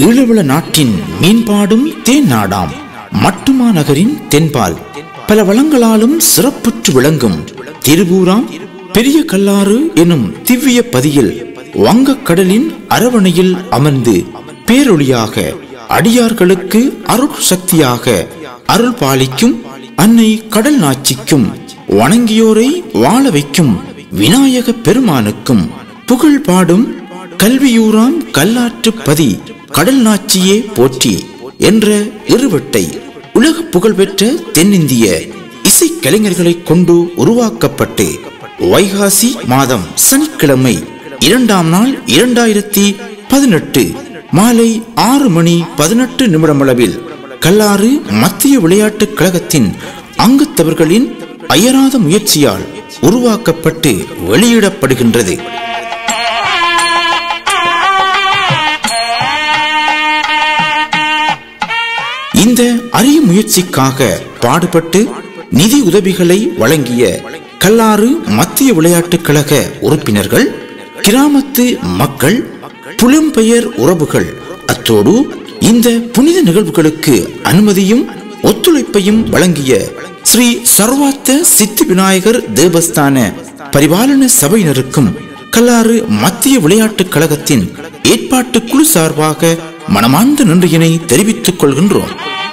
ஈழவள நாட்டின் மீன்பாடும் தேன் நாடாம் மட்டுமா நகரின் தென்பால் பல வளங்களாலும் சிறப்புற்று விளங்கும் திருவூராம் பெரிய கல்லாறு எனும் திவ்ய பதியில் வங்கக் கடலின் அரவணையில் அமர்ந்து பேரொளியாக அடியார்களுக்கு அருள் சக்தியாக அருள் பாலிக்கும் அன்னை கடல் நாச்சிக்கும் வணங்கியோரை வாழ வைக்கும் விநாயக பெருமானுக்கும் புகழ் பாடும் கல்வியூராம் கல்லாற்று பதி கடல் நாச்சியே போற்றி என்ற இருவட்டை உலக புகழ்பெற்ற தென்னிந்திய இசைக்கலைஞர்களைக் கொண்டு உருவாக்கப்பட்டு வைகாசி மாதம் சனிக்கிழமை இரண்டாம் நாள் இரண்டாயிரத்தி பதினெட்டு மாலை ஆறு மணி பதினெட்டு நிமிடமளவில் கல்லாறு மத்திய விளையாட்டுக் கழகத்தின் அங்கத்தவர்களின் அயராத முயற்சியால் உருவாக்கப்பட்டு வெளியிடப்படுகின்றது இந்த அரிய முயற்சிக்காக பாடுபட்டு நிதி உதவிகளை வழங்கிய கல்லாறு மத்திய விளையாட்டுக் கழக உறுப்பினர்கள் கிராமத்து மக்கள் புலம்பெயர் உறவுகள் அத்தோடு இந்த புனித நிகழ்வுகளுக்கு அனுமதியும் ஒத்துழைப்பையும் வழங்கிய ஸ்ரீ சர்வாத்த சித்தி விநாயகர் தேவஸ்தான பரிபாலன சபையினருக்கும் கல்லாறு மத்திய விளையாட்டுக் கழகத்தின் ஏற்பாட்டு குழு சார்பாக மனமார்ந்த நன்றியினை தெரிவித்துக் கொள்கின்றோம்